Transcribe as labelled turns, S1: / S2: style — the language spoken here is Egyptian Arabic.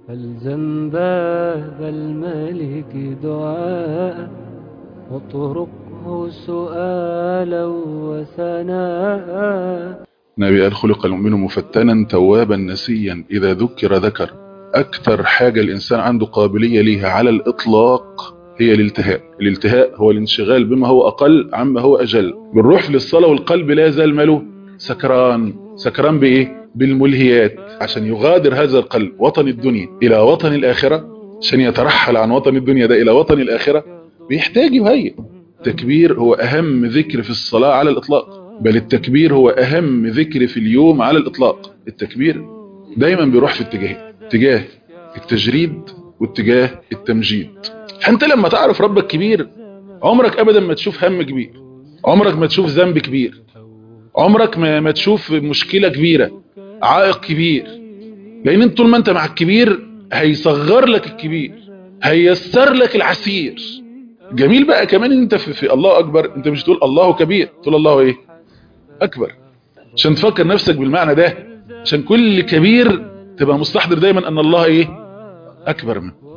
S1: فالزم باب الملك دعاء واطرقه سؤالا وثناء
S2: نبي قال خلق المؤمن مفتنا توابا نسيا إذا ذكر ذكر أكثر حاجة الإنسان عنده قابلية ليها على الإطلاق هي الالتهاء الالتهاء هو الانشغال بما هو أقل عما هو أجل بالروح للصلاة والقلب لا يزال ماله سكران سكران بإيه؟ بالملهيات عشان يغادر هذا القلب وطن الدنيا إلى وطن الآخرة عشان يترحل عن وطن الدنيا ده إلى وطن الآخرة بيحتاج يهيئ التكبير هو أهم ذكر في الصلاة على الإطلاق بل التكبير هو أهم ذكر في اليوم على الإطلاق التكبير دايما بيروح في اتجاهين اتجاه التجريد واتجاه التمجيد فانت لما تعرف ربك كبير عمرك ابدا ما تشوف هم كبير عمرك ما تشوف ذنب كبير عمرك ما, ما تشوف مشكلة كبيرة عائق كبير لان انت طول ما انت مع الكبير هيصغر لك الكبير هيسر لك العسير جميل بقى كمان ان انت في, في الله اكبر انت مش تقول الله كبير تقول الله ايه اكبر عشان تفكر نفسك بالمعنى ده عشان كل كبير تبقى مستحضر دايما ان الله ايه اكبر منه